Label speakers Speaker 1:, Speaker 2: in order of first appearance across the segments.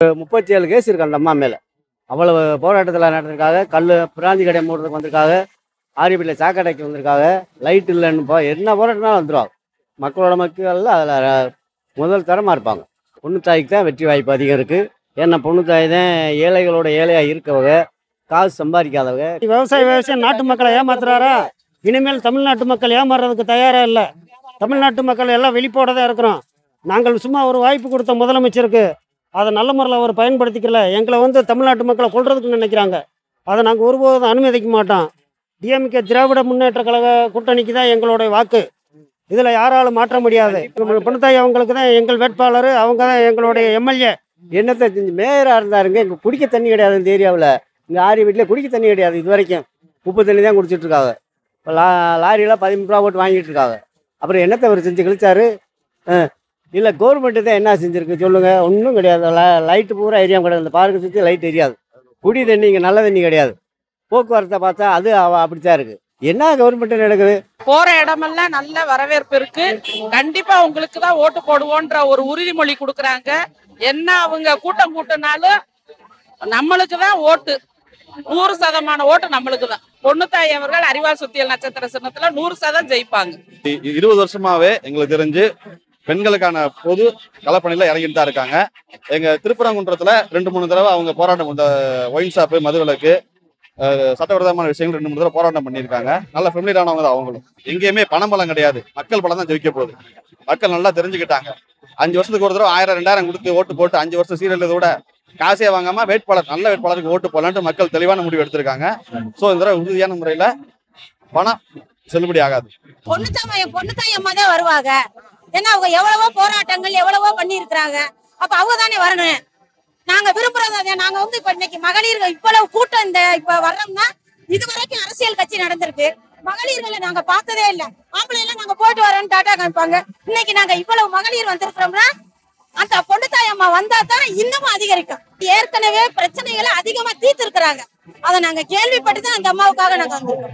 Speaker 1: முப்பத்தி ஏழு கேஸ் இருக்கு அந்த அம்மா மேலே அவ்வளவு போராட்டத்தில் நடந்திருக்காங்க கல் பிராந்தி கடை மூடுறதுக்கு வந்திருக்காங்க ஆரியப்பட்டியில் சாக்கடைக்கு வந்திருக்காங்க லைட் இல்லைன்னு போ என்ன போராட்டம்னா வந்துடுவாங்க மக்களோட மக்கள் அதில் முதல் தரமாக இருப்பாங்க பொண்ணு தாய்க்கு தான் வெற்றி வாய்ப்பு அதிகம் இருக்குது ஏன்னா பொண்ணு தாய் தான் ஏழைகளோட ஏழையாக இருக்கவங்க காசு சம்பாதிக்காதவங்க
Speaker 2: விவசாய விவசாயம் நாட்டு மக்களை ஏமாத்துறாரா இனிமேல் தமிழ்நாட்டு மக்கள் ஏமாறுறதுக்கு தயாராக இல்லை தமிழ்நாட்டு மக்கள் எல்லாம் வெளிப்போட தான் இருக்கிறோம் நாங்கள் சும்மா ஒரு வாய்ப்பு கொடுத்த முதலமைச்சருக்கு அதை நல்ல முறையில் அவர் பயன்படுத்திக்கல எங்களை வந்து தமிழ்நாட்டு மக்களை கொள்றதுக்கு நினைக்கிறாங்க அதை நாங்கள் ஒருபோதும் அனுமதிக்க மாட்டோம் டிஎம்கே திராவிட முன்னேற்ற கழக கூட்டணிக்கு தான் எங்களுடைய வாக்கு இதில் யாராலும் மாற்ற முடியாது பிணத்தாய் அவங்களுக்கு தான் எங்கள் வேட்பாளர் அவங்க தான் எங்களுடைய எம்எல்ஏ
Speaker 1: என்னத்தை செஞ்சு மேயராக இருந்தாருங்க இங்கே குடிக்க தண்ணி கிடையாது இந்த ஏரியாவில் இங்கே ஆரிய வீட்டில் குடிக்க தண்ணி கிடையாது இது வரைக்கும் உப்பு தண்ணி தான் குடிச்சிட்டு இருக்காங்க இப்போ லா லாரியெல்லாம் பதிமூணு ரூபா போட்டு வாங்கிட்டு இருக்காங்க அப்புறம் என்னத்தை அவர் செஞ்சு கழிச்சாரு இல்லை கவர்மெண்ட்டு தான் என்ன செஞ்சுருக்கு சொல்லுங்கள் ஒன்றும் கிடையாது லைட்டு பூரா ஏரியா கிடையாது இந்த பார்க்கை சுற்றி லைட் எரியாது குடி தண்ணி இங்கே நல்ல தண்ணி கிடையாது போக்குவரத்தை பார்த்தா அது அவ- அப்படித்தான் இருக்குது என்ன கவர்மெண்ட் நடக்குது
Speaker 3: போற இடமெல்லாம் நல்ல வரவேற்பு இருக்கு கண்டிப்பா உங்களுக்கு தான் ஓட்டு போடுவோன்ற ஒரு உறுதிமொழி கொடுக்கறாங்க என்ன அவங்க கூட்டம் கூட்டினாலும் நம்மளுக்கு தான் ஓட்டு நூறு சதமான ஓட்டு நம்மளுக்கு தான் பொண்ணுத்தாய் அவர்கள் அறிவால் சுத்தியல் நட்சத்திர சின்னத்துல நூறு சதம் ஜெயிப்பாங்க
Speaker 4: இ- இருபது வருஷமாவே எங்களுக்கு தெரிஞ்சு பெண்களுக்கான பொது களப்பணியில இறங்கிட்டு தான் இருக்காங்க எங்க திருப்பரங்குன்றத்துல ரெண்டு மூணு தடவை அவங்க போராட்டம் இந்த ஒயின் ஷாப்பு மதுவிலக்கு அஹ், சட்டவிரோதமான விஷயங்கள் ரெண்டு மூணு தடவை போராட்டம் பண்ணியிருக்காங்க நல்ல ஃபெமிலியரானவங்க தான் அவங்களும் எங்கேயுமே பணம் பலம் கிடையாது மக்கள் பலம் தான் ஜெயிக்க போகுது மக்கள் நல்லா தெரிஞ்சுக்கிட்டாங்க அஞ்சு வருஷத்துக்கு ஒரு தடவை ஆயிரம் ரெண்டாயிரம் கொடுத்து ஓட்டு போட்டு அஞ்சு வருஷம் சீரியல் விட காசே வாங்காம வேட்பாளர் நல்ல வேட்பாளருக்கு ஓட்டு போடலான்ட்டு மக்கள் தெளிவான முடிவு எடுத்திருக்காங்க ஸோ இந்த தடவை உறுதியான முறையில பணம் செல்லுபடி ஆகாது
Speaker 5: பொண்ணுத்தாய் பொண்ணுத்தாய் அம்மா தான் வருவாங்க ஏன்னா அவங்க எவ்வளவோ போராட்டங்கள் எவ்வளவோ பண்ணியிருக்கிறாங்க அப்ப அவங்க தானே வரணும் நாங்க விரும்புறது அதை நாங்க வந்து இப்ப இன்னைக்கு மகளிர் இவ்வளவு கூட்டம் இந்த இப்ப வர்றோம்னா இது வரைக்கும் அரசியல் கட்சி நடந்திருக்கு மகளிர்களை நாங்க பார்த்ததே இல்ல ஆம்பளை எல்லாம் நாங்க போயிட்டு வரோம்னு டாட்டா காமிப்பாங்க இன்னைக்கு நாங்க இவ்வளவு மகளிர் வந்திருக்கிறோம்னா அந்த பொண்ணுத்தாய் அம்மா வந்தா தான் இன்னமும் அதிகரிக்கும் ஏற்கனவே பிரச்சனைகளை அதிகமா தீர்த்து இருக்கிறாங்க அதை நாங்க கேள்விப்பட்டு தான் அந்த அம்மாவுக்காக நாங்க வந்திருக்கோம்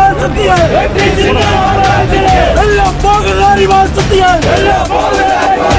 Speaker 6: எல்லாம் போகுது அறிவால் சத்தியம்